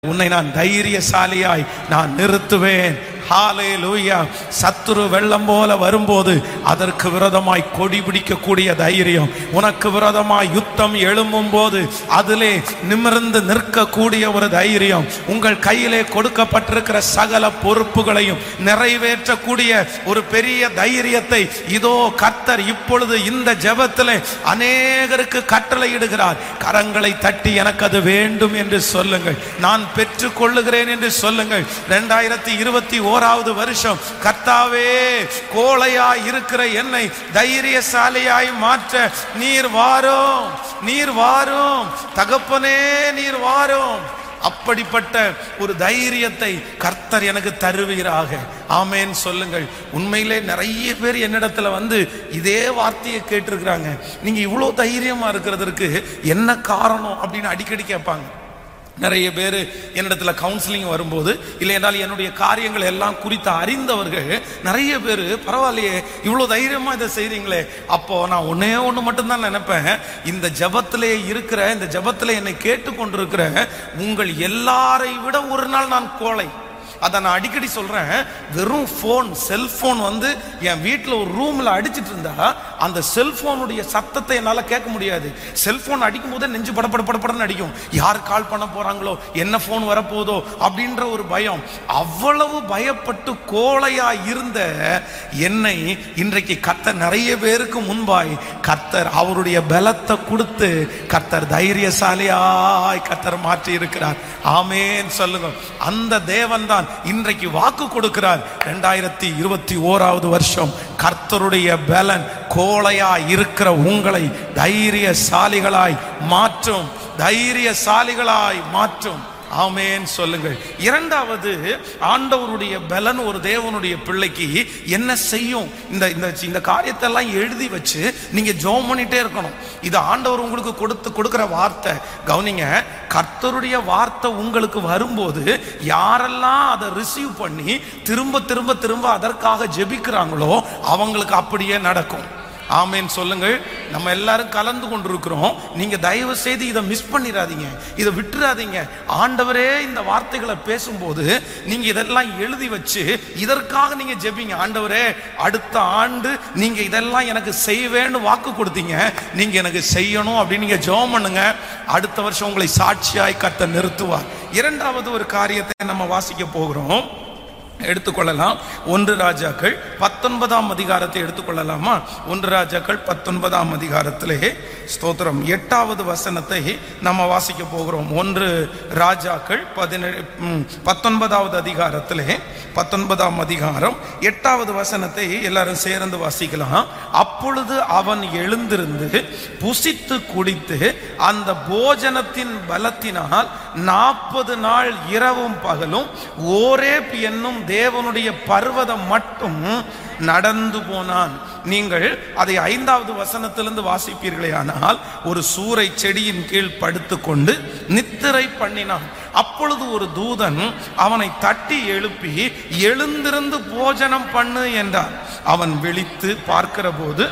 உன்னை நான் தைரியசாலியாய் நான் நிறுத்துவேன் ஹalleluya சத்துரு வெள்ளம் போல வரும்போது அதற்கு விரோதமாய் கொடி பிடிக்கக்கூடிய தைரியம் உனக்கு விரோதமாய் யுத்தம் எழும்பும் போது அதிலே நிமிர்ந்து நிற்கக்கூடிய ஒரு தைரியம் உங்கள் கையிலே கொடுக்கப்பட்டிருக்கிற சகல பொறுப்புகளையும் நிறைவேற்றக்கூடிய ஒரு பெரிய தைரியத்தை இதோ கர்த்தர் இப்பொழுது இந்த ஜெபத்திலே அநேகருக்கு கட்டளையிடுகிறார் கரங்களை தட்டி எனக்கு அது வேண்டும் என்று சொல்லுங்கள் நான் பெற்றுக் கொள்ளுகிறேன் என்று சொல்லுங்கள் ரெண்டாயிரத்தி இருபத்தி ஓராவது வருஷம் கர்த்தாவே கோழையா இருக்கிற என்னை தைரியசாலியாய் மாற்ற நீர் வாரும் நீர் வாரும் தகப்பனே நீர் வாரும் அப்படிப்பட்ட ஒரு தைரியத்தை கர்த்தர் எனக்கு தருவீராக ஆமேன் சொல்லுங்கள் உண்மையிலே நிறைய பேர் என்னிடத்துல வந்து இதே வார்த்தையை கேட்டிருக்கிறாங்க நீங்க இவ்வளோ தைரியமா இருக்கிறதுக்கு என்ன காரணம் அப்படின்னு அடிக்கடி கேட்பாங்க நிறைய பேர் என்னிடத்துல கவுன்சிலிங் வரும்போது இல்லை என்றால் என்னுடைய காரியங்கள் எல்லாம் குறித்து அறிந்தவர்கள் நிறைய பேர் பரவாயில்லையே இவ்வளோ தைரியமா இதை செய்றீங்களே அப்போ நான் ஒன்னே ஒன்று மட்டும்தான் நினைப்பேன் இந்த ஜபத்திலே இருக்கிற இந்த ஜபத்திலே என்னை கேட்டுக்கொண்டிருக்கிற உங்கள் எல்லாரை விட ஒரு நாள் நான் கோழை அதை நான் அடிக்கடி சொல்றேன் வெறும் ஃபோன் செல்போன் வந்து என் வீட்டில் ஒரு ரூம்ல அடிச்சிட்டு இருந்தா அந்த செல்போனுடைய சத்தத்தை என்னால் கேட்க முடியாது செல்போன் அடிக்கும் போதே நெஞ்சு படப்பட படப்படன்னு அடிக்கும் யார் கால் பண்ண போறாங்களோ என்ன ஃபோன் வரப்போதோ அப்படின்ற ஒரு பயம் அவ்வளவு பயப்பட்டு கோழையா இருந்த என்னை இன்றைக்கு கர்த்தர் நிறைய பேருக்கு முன்பாய் கர்த்தர் அவருடைய பலத்தை கொடுத்து கர்த்தர் தைரியசாலியாய் கர்த்தர் மாற்றி இருக்கிறார் ஆமேன் சொல்லுங்க அந்த தேவன் தான் இன்றைக்கு வாக்கு கொடுக்கிறார் ரெண்டாயிரத்தி இருபத்தி ஓராவது வருஷம் கர்த்தருடைய பலன் கோழையா இருக்கிற உங்களை தைரியசாலிகளாய் மாற்றும் தைரியசாலிகளாய் மாற்றும் ஆமேன் சொல்லுங்கள் இரண்டாவது ஆண்டவருடைய பலன் ஒரு தேவனுடைய பிள்ளைக்கு என்ன செய்யும் இந்த இந்த இந்த காரியத்தை எல்லாம் எழுதி வச்சு நீங்க ஜோம் பண்ணிட்டே இருக்கணும் இது ஆண்டவர் உங்களுக்கு கொடுத்து கொடுக்கிற வார்த்தை கவனிங்க கர்த்தருடைய வார்த்தை உங்களுக்கு வரும்போது யாரெல்லாம் அதை ரிசீவ் பண்ணி திரும்ப திரும்ப திரும்ப அதற்காக ஜெபிக்கிறாங்களோ அவங்களுக்கு அப்படியே நடக்கும் ஆமேன் சொல்லுங்கள் நம்ம எல்லாரும் கலந்து கொண்டிருக்கிறோம் நீங்க தயவு செய்து இதை மிஸ் பண்ணிடாதீங்க இதை விட்டுறாதீங்க ஆண்டவரே இந்த வார்த்தைகளை பேசும்போது நீங்க இதெல்லாம் எழுதி வச்சு இதற்காக நீங்க ஜெபிங்க ஆண்டவரே அடுத்த ஆண்டு நீங்க இதெல்லாம் எனக்கு செய்வேன்னு வாக்கு கொடுத்தீங்க நீங்க எனக்கு செய்யணும் அப்படின்னு நீங்க ஜெபம் பண்ணுங்க அடுத்த வருஷம் உங்களை சாட்சியாய் கத்த நிறுத்துவார் இரண்டாவது ஒரு காரியத்தை நம்ம வாசிக்க போகிறோம் எடுத்துக்கொள்ளலாம் ஒன்று ராஜாக்கள் பத்தொன்பதாம் அதிகாரத்தை எடுத்துக்கொள்ளலாமா ஒன்று ராஜாக்கள் பத்தொன்பதாம் அதிகாரத்திலே ஸ்தோத்திரம் எட்டாவது வசனத்தை நம்ம வாசிக்க போகிறோம் ஒன்று ராஜாக்கள் பதினேழு ம், பத்தொன்பதாவது அதிகாரத்திலே பத்தொன்பதாம் அதிகாரம் எட்டாவது வசனத்தை எல்லாரும் சேர்ந்து வாசிக்கலாம் அப்பொழுது அவன் எழுந்திருந்து புசித்து குடித்து அந்த போஜனத்தின் பலத்தினால் நாற்பது நாள் இரவும் பகலும் ஓரேப் என்னும் தேவனுடைய பர்வதம் மட்டும் நடந்து போனான் நீங்கள் அதை ஐந்தாவது வசனத்திலிருந்து வாசிப்பீர்களே ஆனால் ஒரு சூறை செடியின் கீழ் படுத்துக்கொண்டு நித்திரை பண்ணினான் அப்பொழுது ஒரு தூதன் அவனை தட்டி எழுப்பி எழுந்திருந்து போஜனம் பண்ணு என்றான் அவன் விழித்து பார்க்கிற போது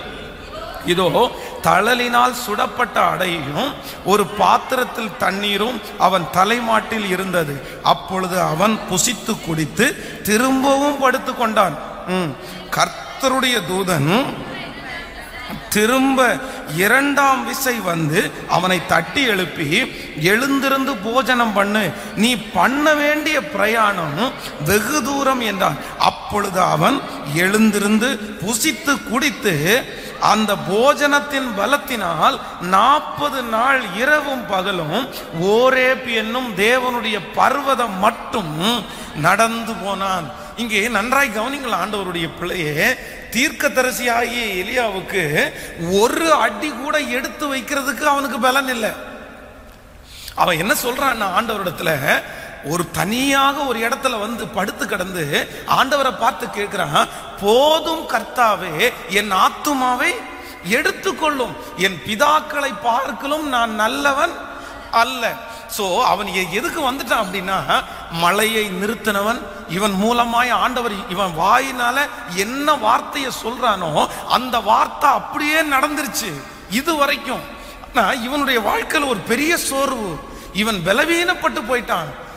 இதோ தழலினால் சுடப்பட்ட அடையும் ஒரு பாத்திரத்தில் தண்ணீரும் அவன் தலைமாட்டில் இருந்தது அப்பொழுது அவன் புசித்து குடித்து திரும்பவும் படுத்து கொண்டான் ம். கர்த்தருடைய தூதன் திரும்ப இரண்டாம் விசை வந்து அவனை தட்டி எழுப்பி எழுந்திருந்து போஜனம் பண்ணு நீ பண்ண வேண்டிய பிரயாணம் வெகு தூரம் என்றான் அப்பொழுது அவன் எழுந்திருந்து புசித்து குடித்து அந்த போஜனத்தின் பலத்தினால் நாற்பது நாள் இரவும் பகலும் ஓரேப் என்னும் தேவனுடைய பர்வதம் மட்டும் நடந்து போனான் இங்கே நன்றாய் கவனிங்கள் ஆண்டவருடைய பிள்ளையே தீர்க்கதரிசியாகிய எலியாவுக்கு ஒரு அடி கூட எடுத்து வைக்கிறதுக்கு அவனுக்கு பலன் இல்லை அவன் என்ன சொல்றான் ஆண்டவரிடத்துல ஒரு தனியாக ஒரு இடத்துல வந்து படுத்து கிடந்து ஆண்டவரை பார்த்து கேட்கிறான் போதும் கர்த்தாவே என் ஆத்துமாவை எடுத்துக்கொள்ளும் என் பிதாக்களை பார்க்கலும் நான் நல்லவன் அல்ல சோ அவன் எ- எதுக்கு வந்துட்டான் அப்படின்னா மழையை நிறுத்தினவன் இவன் மூலமாய் ஆண்டவர் இவன் வாயினால என்ன வார்த்தையை சொல்றானோ அந்த வார்த்தை அப்படியே நடந்துருச்சு இது வரைக்கும் ஆனா இவனுடைய வாழ்க்கையில் ஒரு பெரிய சோர்வு இவன் பலவீனப்பட்டு போயிட்டான்